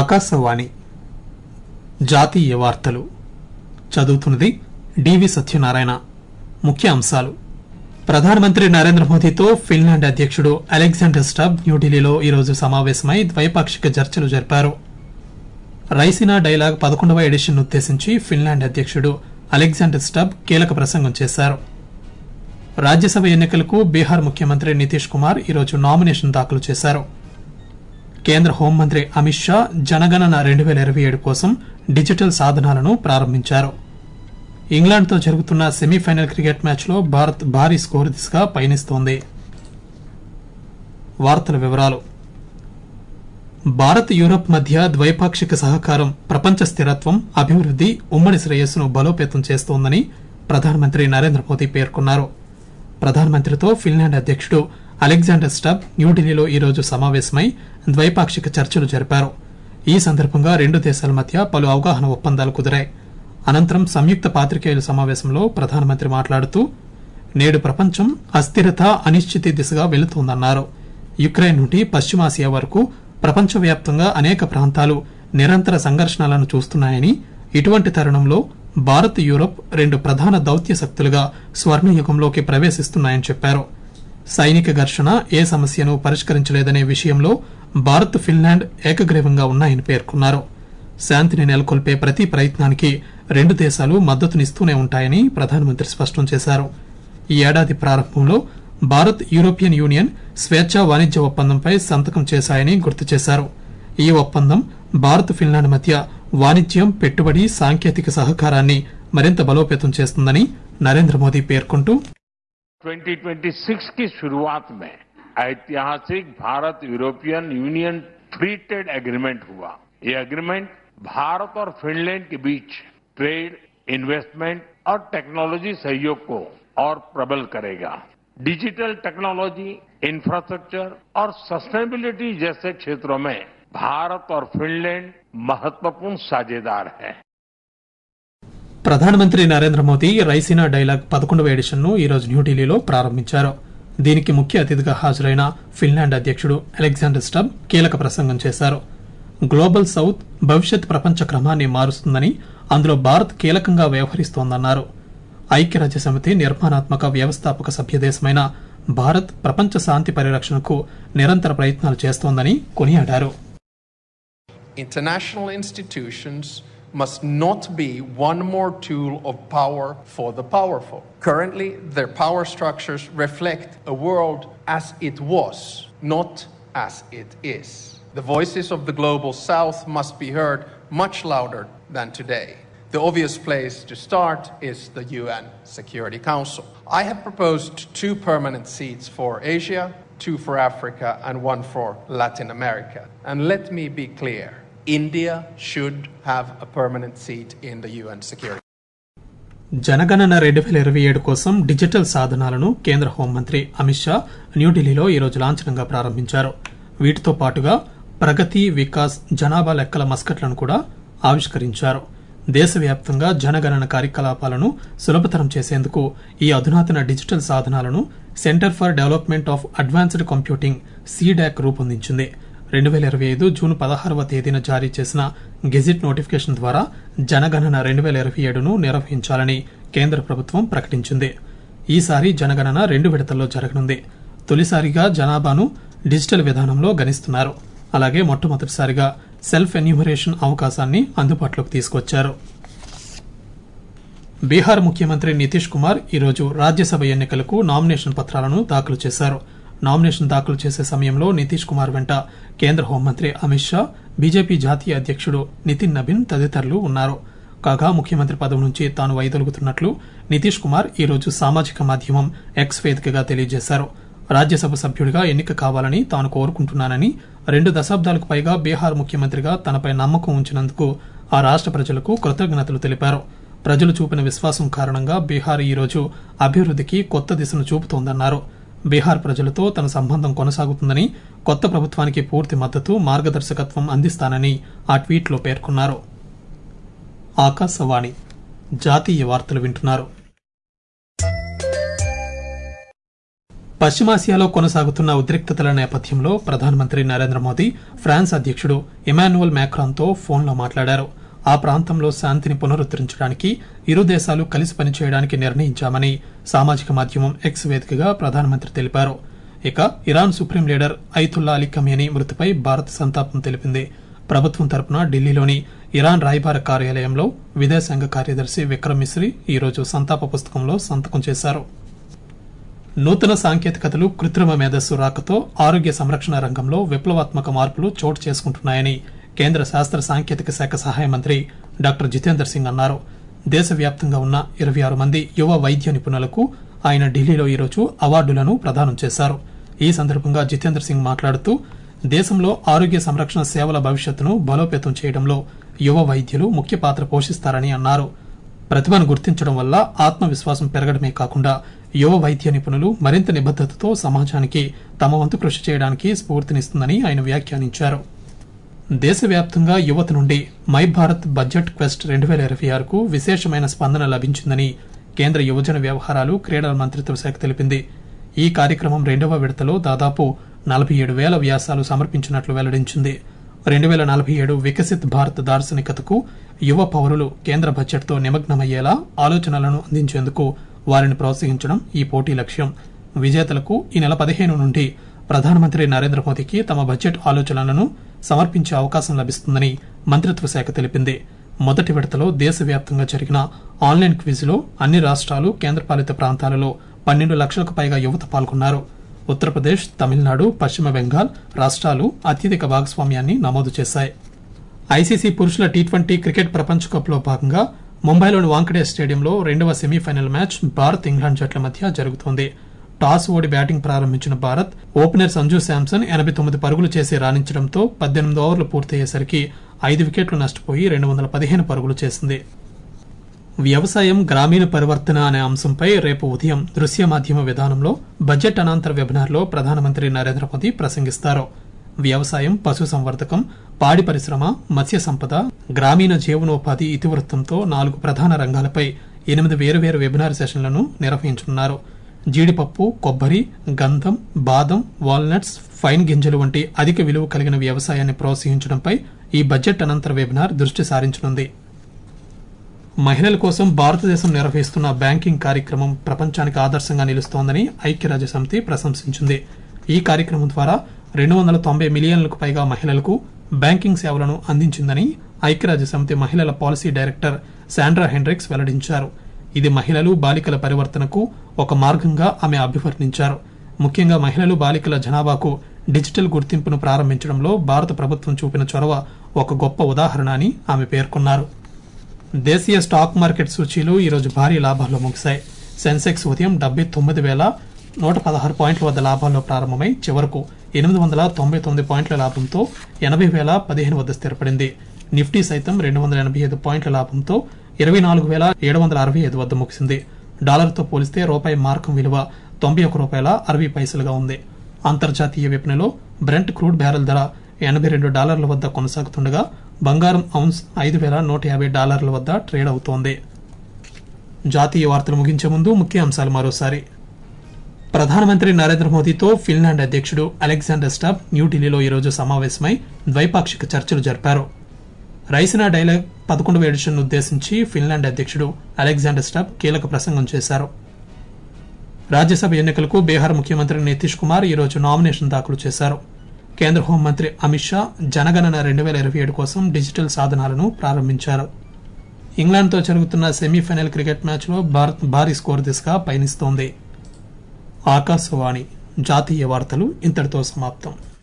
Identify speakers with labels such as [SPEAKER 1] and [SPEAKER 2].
[SPEAKER 1] ఆకాశవాణి జాతీయ వార్తలు చదువుతున్నది డివి సత్యనారాయణ ముఖ్య అంశాలు ప్రధానమంత్రి నరేంద్ర మోదీతో ఫిన్లాండ్ అధ్యక్షుడు అలెగ్జాండర్ స్టబ్ న్యూఢిల్లీలో ఈరోజు సమావేశమై ద్వైపాక్షిక చర్చలు జరిపారు రైసినా డైలాగ్ పదకొండవ ఎడిషన్ ఉద్దేశించి ఫిన్లాండ్ అధ్యక్షుడు అలెగ్జాండర్ స్టబ్ కీలక ప్రసంగం చేశారు రాజ్యసభ ఎన్నికలకు బీహార్ ముఖ్యమంత్రి నితీష్ కుమార్ ఈరోజు నామినేషన్ దాఖలు చేశారు కేంద్ర హోంమంత్రి అమిత్ షా జనగణన రెండు వేల ఇరవై ఏడు కోసం డిజిటల్ సాధనాలను ప్రారంభించారు ఇంగ్లాండ్తో జరుగుతున్న సెమీఫైనల్ క్రికెట్ మ్యాచ్లో భారత్ భారీ స్కోరు దిశగా పయనిస్తోంది వార్తల వివరాలు భారత్ యూరప్ మధ్య ద్వైపాక్షిక సహకారం ప్రపంచ స్థిరత్వం అభివృద్ది ఉమ్మడి శ్రేయస్సును బలోపేతం చేస్తోందని ప్రధానమంత్రి నరేంద్ర మోదీ పేర్కొన్నారు ప్రధానమంత్రితో ఫిన్లాండ్ అధ్యక్షుడు అలెగ్జాండర్ స్టబ్ న్యూఢిల్లీలో ఈరోజు సమావేశమై ద్వైపాక్షిక చర్చలు జరిపారు ఈ సందర్భంగా రెండు దేశాల మధ్య పలు అవగాహన ఒప్పందాలు కుదిరాయి అనంతరం సంయుక్త పాత్రికేయుల సమావేశంలో ప్రధానమంత్రి మాట్లాడుతూ నేడు ప్రపంచం అస్థిరత అనిశ్చితి దిశగా వెళుతోందన్నారు యుక్రెయిన్ నుండి పశ్చిమాసియా వరకు ప్రపంచవ్యాప్తంగా అనేక ప్రాంతాలు నిరంతర సంఘర్షణలను చూస్తున్నాయని ఇటువంటి తరుణంలో భారత్ యూరప్ రెండు ప్రధాన దౌత్య శక్తులుగా స్వర్ణయుగంలోకి ప్రవేశిస్తున్నాయని చెప్పారు సైనిక ఘర్షణ ఏ సమస్యను పరిష్కరించలేదనే విషయంలో భారత్ ఫిన్లాండ్ ఏకగ్రీవంగా ఉన్నాయని పేర్కొన్నారు శాంతిని నెలకొల్పే ప్రతి ప్రయత్నానికి రెండు దేశాలు మద్దతునిస్తూనే ఉంటాయని ప్రధానమంత్రి స్పష్టం చేశారు ఈ ఏడాది ప్రారంభంలో భారత్ యూరోపియన్ యూనియన్ స్వేచ్ఛా వాణిజ్య ఒప్పందంపై సంతకం చేశాయని గుర్తు చేశారు ఈ ఒప్పందం భారత్ ఫిన్లాండ్ మధ్య వాణిజ్యం పెట్టుబడి సాంకేతిక సహకారాన్ని మరింత బలోపేతం చేస్తుందని నరేంద్ర మోదీ పేర్కొంటూ
[SPEAKER 2] 2026 की शुरुआत में ऐतिहासिक Bharat European union free trade agreement हुआ ये एग्रीमेंट भारत और फिनलैंड के बीच ट्रेड इन्वेस्टमेंट और टेक्नोलॉजी सहयोग को और प्रबल करेगा डिजिटल टेक्नोलॉजी इंफ्रास्ट्रक्चर और सस्टेनेबिलिटी जैसे क्षेत्रों में भारत और फिनलैंड महत्वपूर्ण साझेदार हैं
[SPEAKER 1] ప్రధానమంత్రి నరేంద్ర మోదీ రైసినా డైలాగ్ పదకొండవ ఎడిషన్ ను ఈరోజు న్యూఢిల్లీలో ప్రారంభించారు దీనికి ముఖ్య అతిథిగా హాజరైన ఫిన్లాండ్ అధ్యక్షుడు అలెగ్జాండర్ స్టబ్ కీలక ప్రసంగం చేశారు గ్లోబల్ సౌత్ భవిష్యత్ ప్రపంచ క్రమాన్ని మారుస్తుందని అందులో భారత్ కీలకంగా వ్యవహరిస్తోందన్నారు ఐక్యరాజ్య సమితి నిర్మాణాత్మక వ్యవస్థాపక సభ్యదేశమైన భారత్ ప్రపంచ శాంతి పరిరక్షణకు నిరంతర ప్రయత్నాలు చేస్తోందని కొనియాడారు
[SPEAKER 3] International institutions must not be one more tool of power for the powerful. Currently, their power structures reflect a world as it was, not as it is. The voices of the global south must be heard much louder than today. The obvious place to start is the UN Security Council. I have proposed two permanent seats for Asia, two for Africa, and one for Latin America. And let me be clear India should have a permanent seat in the UN Security
[SPEAKER 1] జనగణన రెండు వేల ఇరవై ఏడు కోసం digital సాధనాలను కేంద్ర హోంమంత్రి అమిత్ షా న్యూఢిల్లీలో ఈరోజు లాంఛనంగా ప్రారంభించారు వీటితో పాటుగా ప్రగతి వికాస్ జనాభా లెక్కల మస్కట్లను కూడా ఆవిష్కరించారు దేశవ్యాప్తంగా జనగణన కార్యకలాపాలను సులభతరం చేసేందుకు ఈ అధునాతన డిజిటల్ సాధనాలను centre for development of advanced computing CDAC రూపొందించింది రెండు వేల ఇరవై ఐదు జూన్ పదహారవ తేదీన జారీ చేసిన గెజిట్ నోటిఫికేషన్ ద్వారా జనగణన రెండు వేల ఇరవై ఏడును నిర్వహించాలని కేంద్ర ప్రభుత్వం ప్రకటించింది ఈసారి జనగణన రెండు విడతల్లో జరగనుంది తొలిసారిగా జనాభాను డిజిటల్ విధానంలో గణిస్తున్నారు అలాగే మొట్టమొదటిసారిగా సెల్ఫ్ ఎన్యూమరేషన్ అవకాశాన్ని అందుబాటులోకి తీసుకొచ్చారు బీహార్ ముఖ్యమంత్రి నితీష్ కుమార్ ఈరోజు రాజ్యసభ ఎన్నికలకు నామినేషన్ పత్రాలను దాఖలు చేశారు నామినేషన్ దాఖలు చేసే సమయంలో నితీష్ కుమార్ వెంట కేంద్ర హోంమంత్రి అమిత్ షా బీజేపీ జాతీయ అధ్యక్షుడు నితిన్ నబిన్ తదితరులు ఉన్నారు కాగా ముఖ్యమంత్రి పదవి నుంచి తాను వైదొలుగుతున్నట్లు నితీష్ కుమార్ ఈరోజు సామాజిక మాధ్యమం ఎక్స్ వేదికగా తెలియజేశారు రాజ్యసభ సభ్యుడిగా ఎన్నిక కావాలని తాను కోరుకుంటున్నానని రెండు దశాబ్దాలకు పైగా బీహార్ ముఖ్యమంత్రిగా తనపై నమ్మకం ఉంచినందుకు ఆ రాష్ట ప్రజలకు కృతజ్ఞతలు తెలిపారు ప్రజలు చూపిన విశ్వాసం కారణంగా బీహార్ ఈరోజు అభివృద్దికి కొత్త దిశను చూపుతోందన్నారు బీహార్ ప్రజలతో తన సంబంధం కొనసాగుతుందని కొత్త ప్రభుత్వానికి పూర్తి మద్దతు మార్గదర్శకత్వం అందిస్తానని ఆ ట్వీట్లో పేర్కొన్నారు ఆకాశవాణి జాతీయ వార్తలు వింటున్నారు పశ్చిమాసియాలో కొనసాగుతున్న ఉద్రిక్తతల నేపథ్యంలో ప్రధానమంత్రి నరేంద్ర మోదీ ఫ్రాన్స్ అధ్యక్షుడు ఇమాన్యువల్ మ్యాక్రాన్తో ఫోన్లో మాట్లాడారు ఆ ప్రాంతంలో శాంతిని పునరుద్దరించడానికి ఇరు దేశాలు కలిసి పనిచేయడానికి నిర్ణయించామని సామాజిక మాధ్యమం ఎక్స్ వేదికగా ప్రధానమంత్రి తెలిపారు ఇక Iran supreme leader Ayatollah Ali Khamenei Bharat భారత్ సంతాపం తెలిపింది ప్రభుత్వం తరపున ఢిల్లీలోని ఇరాన్ రాయబార కార్యాలయంలో విదేశాంగ కార్యదర్శి విక్రమ్ మిశ్రీ ఈరోజు సంతాప పుస్తకంలో సంతకం చేశారు నూతన సాంకేతికతలు కృత్రిమ మేధస్సు రాకతో ఆరోగ్య సంరక్షణ రంగంలో విప్లవాత్మక మార్పులు చోటు చేసుకుంటున్నాయని కేంద్ర శాస్త్ర సాంకేతిక శాఖ సహాయ మంత్రి డాక్టర్ జితేందర్ సింగ్ అన్నారు దేశవ్యాప్తంగా ఉన్న ఇరవై ఆరు మంది యువ వైద్య నిపుణులకు ఆయన ఢిల్లీలో ఈరోజు అవార్డులను ప్రదానం చేశారు ఈ సందర్భంగా జితేందర్ సింగ్ మాట్లాడుతూ దేశంలో ఆరోగ్య సంరక్షణ సేవల భవిష్యత్తును బలోపేతం చేయడంలో యువ వైద్యులు ముఖ్య పాత్ర పోషిస్తారని అన్నారు ప్రతిభను గుర్తించడం వల్ల ఆత్మవిశ్వాసం పెరగడమే కాకుండా యువ వైద్య నిపుణులు మరింత నిబద్దతతో సమాజానికి తమ వంతు కృషి చేయడానికి స్ఫూర్తినిస్తుందని ఆయన వ్యాఖ్యానించారు దేశవ్యాప్తంగా యువత నుండి మై భారత్ బడ్జెట్ క్వెస్ట్ రెండు వేల ఇరవై ఆరుకు విశేషమైన స్పందన లభించిందని కేంద్ర యువజన వ్యవహారాలు క్రీడల మంత్రిత్వ శాఖ తెలిపింది ఈ కార్యక్రమం రెండవ విడతలో దాదాపు నలభై ఏడు వేల వ్యాసాలు సమర్పించినట్లు వెల్లడించింది రెండు వేల నలభై ఏడు వికసిత్ భారత్ దార్శనికతకు యువ పౌరులు కేంద్ర బడ్జెట్తో నిమగ్నమయ్యేలా ఆలోచనలను అందించేందుకు వారిని ప్రోత్సహించడం ఈ పోటీ లక్ష్యం విజేతలకు ఈ నెల పదిహేను నుండి ప్రధానమంత్రి నరేంద్ర మోదీకి తమ బడ్జెట్ ఆలోచనలను సమర్పించే అవకాశం లభిస్తుందని మంత్రిత్వ శాఖ తెలిపింది మొదటి విడతలో దేశవ్యాప్తంగా జరిగిన ఆన్లైన్ క్విజ్లో అన్ని రాష్ట్రాలు కేంద్రపాలిత ప్రాంతాలలో పన్నెండు లక్షలకు పైగా యువత పాల్గొన్నారు ఉత్తరప్రదేశ్ తమిళనాడు పశ్చిమ బెంగాల్ రాష్ట్రాలు అత్యధిక భాగస్వామ్యాన్ని నమోదు చేశాయి ఐసీసీ పురుషుల టీ ట్వంటీ క్రికెట్ ప్రపంచ కప్ లో భాగంగా ముంబైలోని వాంకడే స్టేడియంలో రెండవ సెమీఫైనల్ మ్యాచ్ భారత్ ఇంగ్లాండ్ జట్ల మధ్య జరుగుతోంది టాస్ ఓడి బ్యాటింగ్ ప్రారంభించిన భారత్ ఓపెనర్ సంజు శాంసన్ ఎనభై తొమ్మిది పరుగులు చేసి రాణించడంతో పద్దెనిమిది ఓవర్లు పూర్తయ్యేసరికి ఐదు వికెట్లు నష్టపోయి రెండు వందల పదిహేను పరుగులు చేసింది వ్యవసాయం గ్రామీణ పరివర్తన అనే అంశంపై రేపు ఉదయం దృశ్య మాధ్యమ విధానంలో బడ్జెట్ అనంతర వెబినార్లో ప్రధానమంత్రి నరేంద్ర మోదీ ప్రసంగిస్తారు వ్యవసాయం పశు సంవర్ధకం పాడి పరిశ్రమ మత్స్య సంపద గ్రామీణ జీవనోపాధి ఇతివృత్తంతో నాలుగు ప్రధాన రంగాలపై ఎనిమిది వేరువేరు వెబినార్ సెషన్లను నిర్వహించనున్నారు జీడిపప్పు కొబ్బరి గంధం బాదం వాల్నట్స్ ఫైన్ గింజలు వంటి అధిక విలువ కలిగిన వ్యవసాయాన్ని ప్రోత్సహించడంపై ఈ బడ్జెట్ అనంతర వెబినార్ దృష్టి సారించనుంది మహిళల కోసం భారతదేశం నిర్వహిస్తున్న బ్యాంకింగ్ కార్యక్రమం ప్రపంచానికి ఆదర్శంగా నిలుస్తోందని ఐక్యరాజ్య సమితి ప్రశంసించింది ఈ కార్యక్రమం ద్వారా రెండు వందల తొంభై మిలియన్లకు పైగా మహిళలకు బ్యాంకింగ్ సేవలను అందించిందని ఐక్యరాజ్య సమితి మహిళల పాలసీ డైరెక్టర్ శాండ్రా హెండ్రిక్స్ వెల్లడించారు ఇది మహిళలు బాలికల పరివర్తనకు ఒక మార్గంగా ఆమె అభివర్ణించారు ముఖ్యంగా మహిళలు బాలికల జనాభాకు డిజిటల్ గుర్తింపును ప్రారంభించడంలో భారత ప్రభుత్వం చూపిన చొరవ ఒక గొప్ప ఉదాహరణ అని ఆమె పేర్కొన్నారు దేశీయ స్టాక్ మార్కెట్ సూచీలు ఈరోజు భారీ లాభాల్లో ముగిశాయి సెన్సెక్స్ ఉదయం డెబ్బై తొమ్మిది వేల నూట పదహారు పాయింట్ల వద్ద లాభాల్లో ప్రారంభమై చివరకు ఎనిమిది వందల తొంభై తొమ్మిది పాయింట్ల లాభంతో ఎనభై వేల పదిహేను వద్ద స్థిరపడింది నిఫ్టీ సైతం రెండు వందల ఎనభై ఐదు పాయింట్ల లాభంతో ఇరవై నాలుగు వేల ఏడు వందల అరవై ఐదు వద్ద ముగిసింది డాలర్తో పోలిస్తే రూపాయి మార్కం విలువ తొంభై ఒక రూపాయల అరవై పైసలుగా ఉంది అంతర్జాతీయ విపణిలో బ్రెంట్ క్రూడ్ బ్యారెల్ ధర ఎనభై రెండు డాలర్ల వద్ద కొనసాగుతుండగా బంగారం ఔన్స్ ఐదు వేల నూట యాభై డాలర్ల వద్ద ట్రేడ్ అవుతోంది జాతీయ వార్తలు ముగించే ముందు ముఖ్య అంశాలు మరోసారి ప్రధానమంత్రి నరేంద్ర మోదీతో ఫిన్లాండ్ అధ్యక్షుడు అలెగ్జాండర్ స్టాబ్ న్యూఢిల్లీలో ఈరోజు సమావేశమై ద్వైపాక్షిక చర్చలు జరిపారు రైసినా డైలాగ్ పదకొండవ ఎడిషన్ ఉద్దేశించి ఫిన్లాండ్ అధ్యక్షుడు అలెగ్జాండర్ స్టాబ్ కీలక ప్రసంగం చేశారు రాజ్యసభ ఎన్నికలకు బీహార్ ముఖ్యమంత్రి నితీష్ కుమార్ ఈరోజు నామినేషన్ దాఖలు చేశారు కేంద్ర హోంమంత్రి అమిత్ షా జనగణన రెండు వేల ఇరవై ఏడు కోసం డిజిటల్ సాధనాలను ప్రారంభించారు ఇంగ్లాండ్తో జరుగుతున్న సెమీఫైనల్ క్రికెట్ మ్యాచ్లో భారత్ భారీ స్కోర్ దిశగా పయనిస్తోంది ఆకాశవాణి జాతీయ వార్తలు ఇంతటితో సమాప్తం